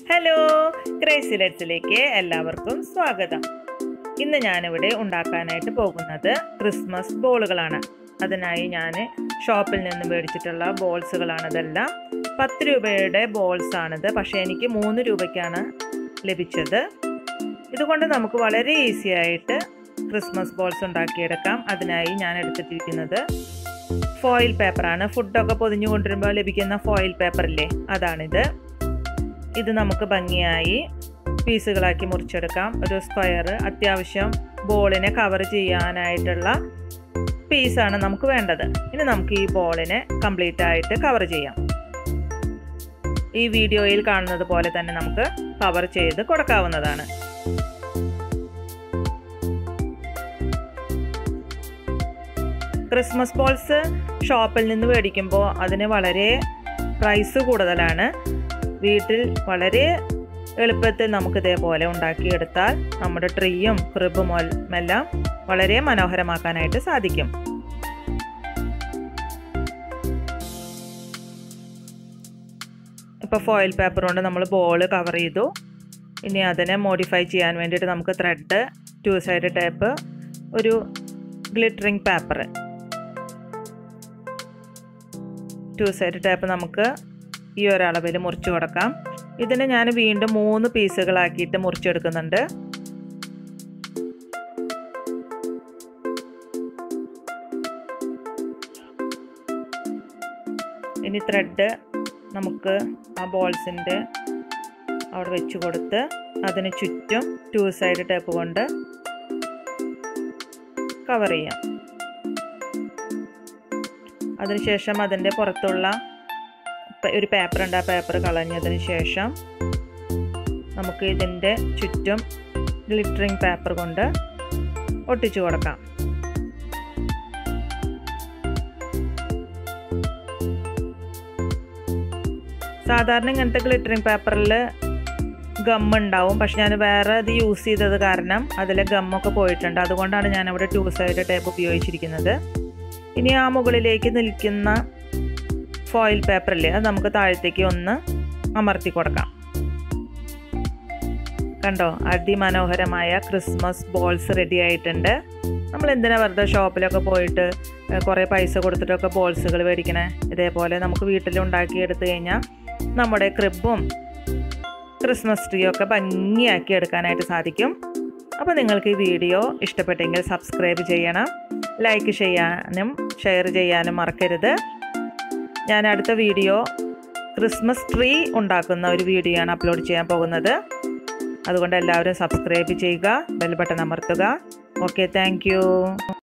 hello crazy ലെറ്റ്സിലേക്ക് എല്ലാവർക്കും സ്വാഗതം ഇന്ന് ഞാനിവിടെ ഉണ്ടാക്കാനായിട്ട് പോകുന്നത് ക്രിസ്മസ് ബോളുകളാണ് അതിനായി ഞാൻ ഷോപ്പിൽ നിന്ന് മേടിച്ചിട്ടുള്ള ബോൾസുകളാണ് ഇതെല്ലാം പത്ത് രൂപയുടെ ബോൾസ് ആണിത് പക്ഷേ എനിക്ക് മൂന്ന് രൂപയ്ക്കാണ് ലഭിച്ചത് ഇതുകൊണ്ട് നമുക്ക് വളരെ ഈസി ആയിട്ട് ക്രിസ്മസ് ബോൾസ് ഉണ്ടാക്കിയെടുക്കാം അതിനായി ഞാൻ എടുത്തിട്ടിരിക്കുന്നത് ഫോയിൽ പേപ്പറാണ് ഫുഡൊക്കെ പൊതിഞ്ഞു കൊണ്ടുവരുമ്പോൾ ലഭിക്കുന്ന ഫോയിൽ പേപ്പറില്ലേ അതാണിത് ഇത് നമുക്ക് ഭംഗിയായി പീസുകളാക്കി മുറിച്ചെടുക്കാം ഒരു സ്ക്വയർ അത്യാവശ്യം ബോളിനെ കവർ ചെയ്യാനായിട്ടുള്ള പീസാണ് നമുക്ക് വേണ്ടത് ഇനി നമുക്ക് ഈ ബോളിനെ കംപ്ലീറ്റ് ആയിട്ട് കവർ ചെയ്യാം ഈ വീഡിയോയിൽ കാണുന്നത് പോലെ തന്നെ നമുക്ക് കവർ ചെയ്ത് കൊടുക്കാവുന്നതാണ് ക്രിസ്മസ് ബോൾസ് ഷോപ്പിൽ നിന്ന് മേടിക്കുമ്പോൾ അതിന് വളരെ പ്രൈസ് കൂടുതലാണ് വീട്ടിൽ വളരെ എളുപ്പത്തിൽ നമുക്ക് ഇതേപോലെ ഉണ്ടാക്കിയെടുത്താൽ നമ്മുടെ ട്രീയും ക്രിബും എല്ലാം വളരെ മനോഹരമാക്കാനായിട്ട് സാധിക്കും ഇപ്പോൾ ഫോയിൽ പേപ്പർ കൊണ്ട് നമ്മൾ ബോൾ കവർ ചെയ്തു ഇനി അതിനെ മോഡിഫൈ ചെയ്യാൻ വേണ്ടിയിട്ട് നമുക്ക് ത്രെഡ് ടു സൈഡ് ടേപ്പ് ഒരു glittering paper two side tape നമുക്ക് ഈ ഒരളവിൽ മുറിച്ച് കൊടുക്കാം ഇതിന് ഞാൻ വീണ്ടും മൂന്ന് പീസുകളാക്കിയിട്ട് മുറിച്ചെടുക്കുന്നുണ്ട് ഇനി ത്രെഡ് നമുക്ക് ആ ബോൾസിൻ്റെ അവിടെ വെച്ച് കൊടുത്ത് അതിന് ചുറ്റും ടു സൈഡ് ടേപ്പ് കൊണ്ട് കവർ ചെയ്യാം അതിനുശേഷം അതിൻ്റെ പുറത്തുള്ള ഒരു പേപ്പർ ഉണ്ട് ആ പേപ്പർ കളഞ്ഞതിന് ശേഷം നമുക്ക് ഇതിൻ്റെ ചുറ്റും ഗ്ലിറ്ററിങ് പേപ്പർ കൊണ്ട് ഒട്ടിച്ചു കൊടുക്കാം സാധാരണ ഇങ്ങനത്തെ ഗ്ലിറ്ററിങ് പേപ്പറിൽ ഗം ഉണ്ടാവും പക്ഷെ ഞാൻ വേറെ ഇത് യൂസ് ചെയ്തത് കാരണം അതിലെ ഗമ്മൊക്കെ പോയിട്ടുണ്ട് അതുകൊണ്ടാണ് ഞാൻ അവിടെ ടു സൈഡ് ടേപ്പ് ഉപയോഗിച്ചിരിക്കുന്നത് ഇനി ആ മുകളിലേക്ക് നിൽക്കുന്ന ഫോയിൽ പേപ്പറില്ലേ അത് നമുക്ക് താഴത്തേക്ക് ഒന്ന് അമർത്തി കൊടുക്കാം കണ്ടോ അതിമനോഹരമായ ക്രിസ്മസ് ബോൾസ് റെഡി ആയിട്ടുണ്ട് നമ്മൾ എന്തിനാ വെറുതെ ഷോപ്പിലൊക്കെ പോയിട്ട് കുറേ പൈസ കൊടുത്തിട്ടൊക്കെ ബോൾസുകൾ മേടിക്കണേ ഇതേപോലെ നമുക്ക് വീട്ടിൽ ഉണ്ടാക്കി എടുത്തു കഴിഞ്ഞാൽ നമ്മുടെ ക്രിബും ക്രിസ്മസ് ട്രീ ഒക്കെ ഭംഗിയാക്കി എടുക്കാനായിട്ട് സാധിക്കും അപ്പോൾ നിങ്ങൾക്ക് ഈ വീഡിയോ ഇഷ്ടപ്പെട്ടെങ്കിൽ സബ്സ്ക്രൈബ് ചെയ്യണം ലൈക്ക് ചെയ്യാനും ഷെയർ ചെയ്യാനും മറക്കരുത് ഞാൻ അടുത്ത വീഡിയോ ക്രിസ്മസ് ട്രീ ഉണ്ടാക്കുന്ന ഒരു വീഡിയോ ആണ് അപ്ലോഡ് ചെയ്യാൻ പോകുന്നത് അതുകൊണ്ട് എല്ലാവരും സബ്സ്ക്രൈബ് ചെയ്യുക ബെൽ ബട്ടൺ അമർത്തുക ഓക്കെ താങ്ക്